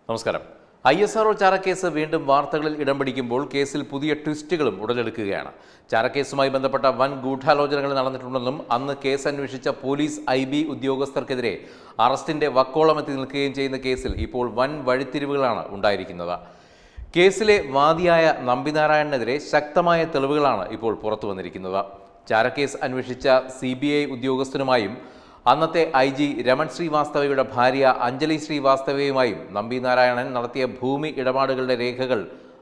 നമസ്കാരം I S R O ചാരക്കേസ് വീണ്ടും വാർത്തകളിൽ ഇടം പിടിക്കുമ്പോൾ കേസിൽ പുതിയ ട്വിസ്റ്റുകളും ഉടലെടുക്കുകയാണ് ചാരക്കേസുമായി ബന്ധപ്പെട്ട വൻ ഗൂഢാലോചനകൾ നടന്നിട്ടുണ്ടെന്നും അന്ന് കേസ് അന്വേഷിച്ച പോലീസ് ഐ ബി ഉദ്യോഗസ്ഥർക്കെതിരെ അറസ്റ്റിന്റെ വക്കോളമെത്തി നിൽക്കുകയും ചെയ്യുന്ന കേസിൽ ഇപ്പോൾ വൻ വഴിത്തിരിവുകളാണ് ഉണ്ടായിരിക്കുന്നത് കേസിലെ വാദിയായ നമ്പിനാരായണനെതിരെ ശക്തമായ തെളിവുകളാണ് ഇപ്പോൾ പുറത്തു വന്നിരിക്കുന്നത് ചാരക്കേസ് അന്വേഷിച്ച സി ബി ഐ ഉദ്യോഗസ്ഥനുമായും അന്നത്തെ ഐ ജി രമൺ ശ്രീവാസ്തവയുടെ ഭാര്യ അഞ്ജലി ശ്രീവാസ്തവയുമായും നമ്പിനാരായണൻ നടത്തിയ ഭൂമി ഇടപാടുകളുടെ രേഖകൾ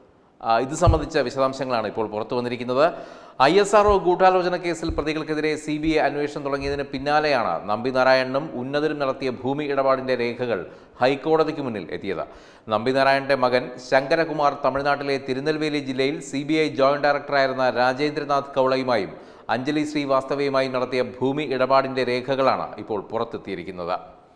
ആ, ഇത് സംബന്ധിച്ച വിശദാംശങ്ങളാണ് ഇപ്പോൾ പുറത്തു വന്നിരിക്കുന്നത് ഐ എസ് ആർ ഗൂഢാലോചന കേസിൽ പ്രതികൾക്കെതിരെ സി ബി ഐ അന്വേഷണം തുടങ്ങിയതിന് പിന്നാലെയാണ് നമ്പിനാരായണനും ഉന്നതരും നടത്തിയ ഭൂമി ഇടപാടിന്റെ രേഖകൾ ഹൈക്കോടതിക്ക് മുന്നിൽ എത്തിയത് നമ്പിനാരായണന്റെ മകൻ ശങ്കരകുമാർ തമിഴ്നാട്ടിലെ തിരുനെൽവേലി ജില്ലയിൽ സി ബി ഐ ജോയിന്റ് ഡയറക്ടറായിരുന്ന രാജേന്ദ്രനാഥ് കൗളയുമായും അഞ്ജലി ശ്രീവാസ്തവയുമായും നടത്തിയ ഭൂമി ഇടപാടിന്റെ രേഖകളാണ് ഇപ്പോൾ പുറത്തെത്തിയിരിക്കുന്നത്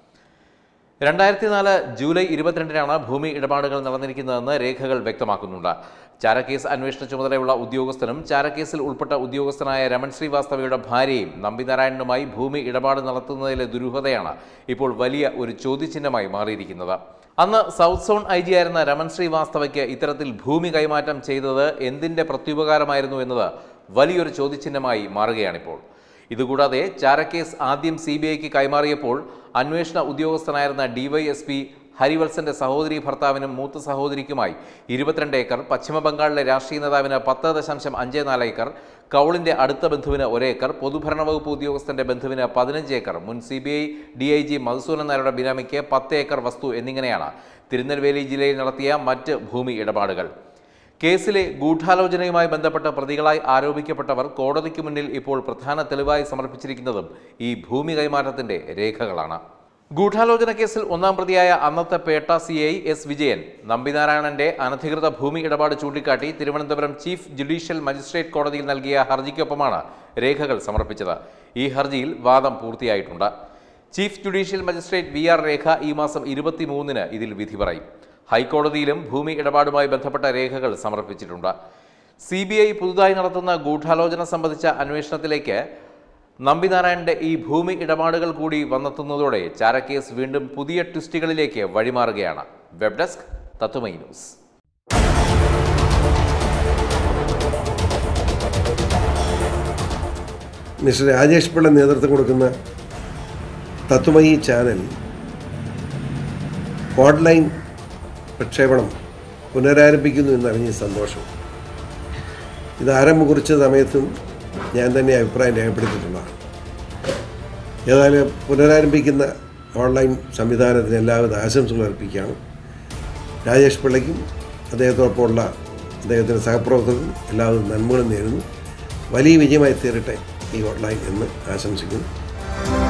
രണ്ടായിരത്തി നാല് ജൂലൈ ഇരുപത്തിരണ്ടിനാണ് ഭൂമി ഇടപാടുകൾ നടന്നിരിക്കുന്നതെന്ന് രേഖകൾ വ്യക്തമാക്കുന്നുണ്ട് ചാരക്കേസ് അന്വേഷണ ചുമതലയുള്ള ഉദ്യോഗസ്ഥനും ചാരക്കേസിൽ ഉൾപ്പെട്ട ഉദ്യോഗസ്ഥനായ രമൺ ശ്രീവാസ്തവയുടെ ഭാര്യയും നമ്പിനാരായണനുമായി ഭൂമി ഇടപാട് നടത്തുന്നതിലെ ദുരൂഹതയാണ് ഇപ്പോൾ വലിയ ഒരു ചോദ്യചിഹ്നമായി മാറിയിരിക്കുന്നത് അന്ന് സൗത്ത് സോൺ ഐ ജി ആയിരുന്ന രമൺ ശ്രീവാസ്തവയ്ക്ക് ഇത്തരത്തിൽ ഭൂമി കൈമാറ്റം ചെയ്തത് എന്തിന്റെ പ്രത്യുപകാരമായിരുന്നു എന്നത് വലിയൊരു ചോദ്യചിഹ്നമായി മാറുകയാണിപ്പോൾ ഇതുകൂടാതെ ചാരക്കേസ് ആദ്യം സി ബി ഐക്ക് കൈമാറിയപ്പോൾ അന്വേഷണ ഉദ്യോഗസ്ഥനായിരുന്ന ഡിവൈഎസ്പി ഹരിവത്സന്റെ സഹോദരി ഭർത്താവിനും മൂത്ത സഹോദരിക്കുമായി ഇരുപത്തിരണ്ട് ഏക്കർ പശ്ചിമബംഗാളിലെ രാഷ്ട്രീയ നേതാവിന് പത്ത് ദശാംശം അഞ്ച് നാല് ഏക്കർ കൗളിന്റെ അടുത്ത ബന്ധുവിന് ഒരേക്കർ പൊതുഭരണ വകുപ്പ് ഉദ്യോഗസ്ഥന്റെ ബന്ധുവിന് പതിനഞ്ച് ഏക്കർ മുൻ C B I D I G Madhusoodanan നായരുടെ ബിനാമിക്ക് പത്ത് ഏക്കർ വസ്തു എന്നിങ്ങനെയാണ് തിരുനെൽവേലി ജില്ലയിൽ നടത്തിയ മറ്റ് ഭൂമി ഇടപാടുകൾ കേസിലെ ഗൂഢാലോചനയുമായി ബന്ധപ്പെട്ട പ്രതികളായി ആരോപിക്കപ്പെട്ടവർ കോടതിക്ക് മുന്നിൽ ഇപ്പോൾ പ്രധാന തെളിവായി സമർപ്പിച്ചിരിക്കുന്നതും ഈ ഭൂമി കൈമാറ്റത്തിന്റെ രേഖകളാണ് ഗൂഢാലോചന കേസിൽ ഒന്നാം പ്രതിയായ അന്നത്തെ Pettah C I S Vijayan നമ്പിനാരായണന്റെ അനധികൃത ഭൂമി ഇടപാട് ചൂണ്ടിക്കാട്ടി തിരുവനന്തപുരം ചീഫ് ജുഡീഷ്യൽ മജിസ്ട്രേറ്റ് കോടതിയിൽ നൽകിയ ഹർജിക്കൊപ്പമാണ് രേഖകൾ സമർപ്പിച്ചത് ഈ ഹർജിയിൽ വാദം പൂർത്തിയായിട്ടുണ്ട് chief judicial magistrate V R Rekha ഈ മാസം ഇരുപത്തിമൂന്നിന് ഇതിൽ വിധി പറയും ഹൈക്കോടതിയിലും ഭൂമി ഇടപാടുമായി ബന്ധപ്പെട്ട രേഖകൾ സമർപ്പിച്ചിട്ടുണ്ട് സി ബി ഐ പുതുതായി നടത്തുന്ന ഗൂഢാലോചന സംബന്ധിച്ച അന്വേഷണത്തിലേക്ക് നമ്പിനാരായണന്റെ ഈ ഭൂമി ഇടപാടുകൾ കൂടി വന്നെത്തുന്നതോടെ ചാരക്കേസ് വീണ്ടും പുതിയ ട്വിസ്റ്റുകളിലേക്ക് വഴിമാറുകയാണ് web desk Tatwamayi news mister Rajesh Pillai നേതൃത്വം കൊടുക്കുന്ന തത്വമയി ചാനൽ ഓൺലൈൻ പ്രക്ഷേപണം പുനരാരംഭിക്കുന്നു എന്നറിഞ്ഞ സന്തോഷം ഇത് ആരംഭം കുറിച്ച സമയത്തും ഞാൻ തന്നെ അഭിപ്രായം രേഖപ്പെടുത്തിയിട്ടുള്ളതാണ് ഏതായാലും പുനരാരംഭിക്കുന്ന ഓൺലൈൻ സംവിധാനത്തിന് എല്ലാവിധ ആശംസകൾ അർപ്പിക്കുകയാണ് രാജേഷ് പിള്ളയ്ക്കും അദ്ദേഹത്തോടൊപ്പമുള്ള അദ്ദേഹത്തിൻ്റെ സഹപ്രവർത്തകർക്കും എല്ലാവിധ നന്മകളും നേരുന്നു വലിയ വിജയമായി തീരട്ടെ ഈ ഓൺലൈൻ എന്ന് ആശംസിക്കുന്നു